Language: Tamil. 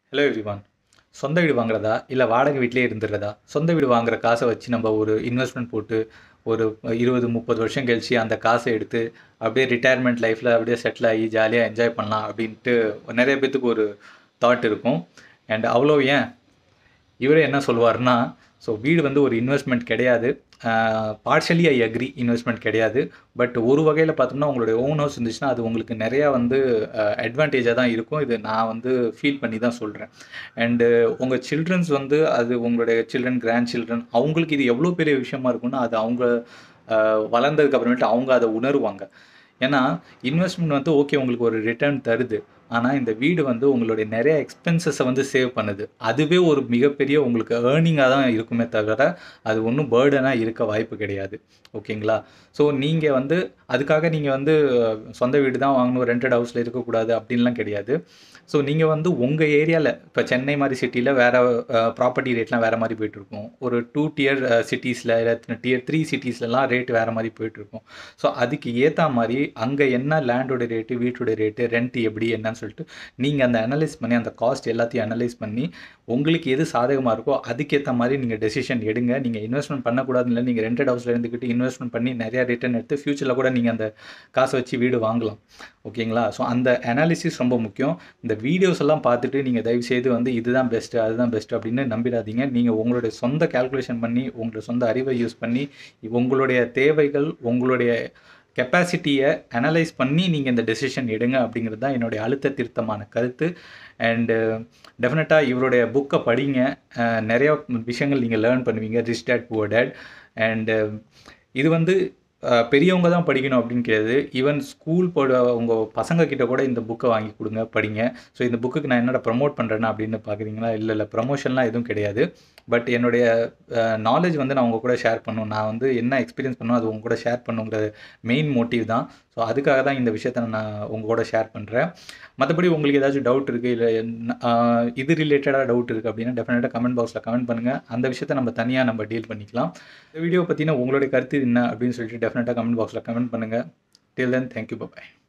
ஹலோ எவ்ரிவான் சொந்த வீடு வாங்குறதா இல்லை வாடகை வீட்டிலே இருந்துடுறதா சொந்த வீடு வாங்குற காசை வச்சு நம்ம ஒரு இன்வெஸ்ட்மெண்ட் போட்டு ஒரு இருபது முப்பது வருஷம் கழிச்சு அந்த காசை எடுத்து அப்படியே ரிட்டையர்மெண்ட் லைஃப்பில் அப்படியே செட்டில் ஆகி ஜாலியாக என்ஜாய் பண்ணலாம் அப்படின்ட்டு நிறைய பேத்துக்கு ஒரு தாட் இருக்கும் அண்ட் அவ்வளோ ஏன் இவரே என்ன சொல்லுவார்னா ஸோ வீடு வந்து ஒரு இன்வெஸ்ட்மெண்ட் கிடையாது பார்ஷலி ஐ அக்ரி இன்வெஸ்ட்மெண்ட் கிடையாது பட் ஒரு வகையில் பார்த்தோம்னா உங்களுடைய ஓன் ஹவுஸ் இருந்துச்சுன்னா அது உங்களுக்கு நிறையா வந்து அட்வான்டேஜாக தான் இருக்கும் இது நான் வந்து ஃபீல் பண்ணி தான் சொல்கிறேன் அண்டு உங்கள் சில்ட்ரன்ஸ் வந்து அது உங்களுடைய சில்ட்ரன் கிராண்ட் சில்ட்ரன் அவங்களுக்கு இது எவ்வளோ பெரிய விஷயமா இருக்கும்னா அது அவங்க அஹ், வளர்ந்ததுக்கு அப்புறமேட்டு அவங்க அதை உணருவாங்க ஏன்னா இன்வெஸ்ட்மெண்ட் வந்து ஓகே உங்களுக்கு ஒரு ரிட்டர்ன் தருது ஆனால் இந்த வீடு வந்து உங்களுடைய நிறைய எக்ஸ்பென்சஸை வந்து சேவ் பண்ணுது அதுவே ஒரு மிகப்பெரிய உங்களுக்கு ஏர்னிங்காக தான் இருக்குமே தவிர அது ஒன்றும் பேர்டனாக இருக்க வாய்ப்பு கிடையாது ஓகேங்களா ஸோ நீங்கள் வந்து அதுக்காக நீங்கள் வந்து அஹ், சொந்த வீடு தான் வாங்கணும் ரெண்டட் ஹவுஸில் இருக்கக்கூடாது அப்படின்லாம் கிடையாது ஸோ நீங்கள் வந்து உங்கள் ஏரியாவில் இப்போ சென்னை மாதிரி சிட்டியில் வேறு ப்ராப்பர்ட்டி ரேட்லாம் வேறு மாதிரி போயிட்டுருக்கும் ஒரு டூ டியர் சிட்டிஸில் இல்லை டியர் த்ரீ சிட்டிஸ்லலாம் ரேட் வேறு மாதிரி போயிட்டுருக்கும் ஸோ அதுக்கு ஏற்ற மாதிரி அங்கே என்ன லேண்டோட ரேட்டு வீட்டோட ரேட்டு ரெண்ட் எப்படி என்னன்னு சொல்லிட்டு நீங்கள் அந்த அனலைஸ் பண்ணி அந்த காஸ்ட் எல்லாத்தையும் அனலைஸ் பண்ணி உங்களுக்கு எது சாதகமாக இருக்கோ அதுக்கேற்ற மாதிரி நீங்கள் டெசிஷன் எடுங்க நீங்கள் இன்வெஸ்ட்மெண்ட் பண்ணக்கூடாதுன்னு இல்லை நீங்கள் ரெண்டட் ஹவுஸில் இருந்துக்கிட்டு இன்வெஸ்ட்மெண்ட் பண்ணி நிறையா ரிட்டர்ன் எடுத்து ஃப்யூச்சரில் கூட நீங்கள் அந்த காசை வச்சு வீடு வாங்கலாம் ஓகேங்களா ஸோ அந்த அனாலிசிஸ் ரொம்ப முக்கியம் இந்த வீடியோஸ் எல்லாம் பார்த்துட்டு நீங்கள் தயவு செய்து வந்து இதுதான் பெஸ்ட்டு அதுதான் பெஸ்ட்டு அப்படின்னு நம்பிடாதீங்க நீங்கள் உங்களுடைய சொந்த கால்குலேஷன் பண்ணி உங்களுடைய சொந்த அறிவை யூஸ் பண்ணி உங்களுடைய தேவைகள் உங்களுடைய கெப்பாசிட்டியை அனலைஸ் பண்ணி நீங்கள் இந்த டெசிஷன் எடுங்க அப்படிங்கிறது தான் என்னுடைய அழுத்த திருத்தமான கருத்து அண்டு டெஃபினட்டாக இவருடைய புக்கை படிங்க அஹ், நிறைய விஷயங்கள் நீங்கள் லேர்ன் பண்ணுவீங்க rich dad poor dad and இது வந்து அஹ், பெரியவங்க தான் படிக்கணும் அப்படின்னு கிடையாது ஈவன் ஸ்கூல் போட உங்கள் பசங்க கிட்ட கூட இந்த புக்கை வாங்கி கொடுங்க படிங்க ஸோ இந்த புக்குக்கு நான் என்னடா ப்ரமோட் பண்ணுறேன்னா அப்படின்னு பார்க்குறீங்களா இல்லை இல்லை ப்ரமோஷன்லாம் எதுவும் கிடையாது பட் என்னுடைய நாலேஜ் வந்து நான் உங்கள் கூட ஷேர் பண்ணணும் நான் வந்து என்ன எக்ஸ்பீரியன்ஸ் பண்ணணும் அது உங்க கூட ஷேர் பண்ணுங்கிற மெயின் மோட்டிவ் தான் ஸோ அதுக்காக தான் இந்த விஷயத்தை நான் உங்கள் கூட ஷேர் பண்ணுறேன் மற்றபடி உங்களுக்கு ஏதாச்சும் டவுட் இருக்குது இல்லை என்ன- ஆஹ் இது ரிலேட்டடாக டவுட் இருக்குது அப்படின்னா டெஃபினட்டாக கமெண்ட் பாக்ஸில் கமெண்ட் பண்ணுங்கள் அந்த விஷயத்தை நம்ம தனியாக நம்ம டீல் பண்ணிக்கலாம் இந்த வீடியோ பற்றின உங்களுடைய கருத்து என்ன அப்படின்னு சொல்லிட்டு டெஃபினட்டாக கமெண்ட் பாக்ஸில் கமெண்ட் பண்ணுங்கள் டில் தென் தேங்க்யூ பாய்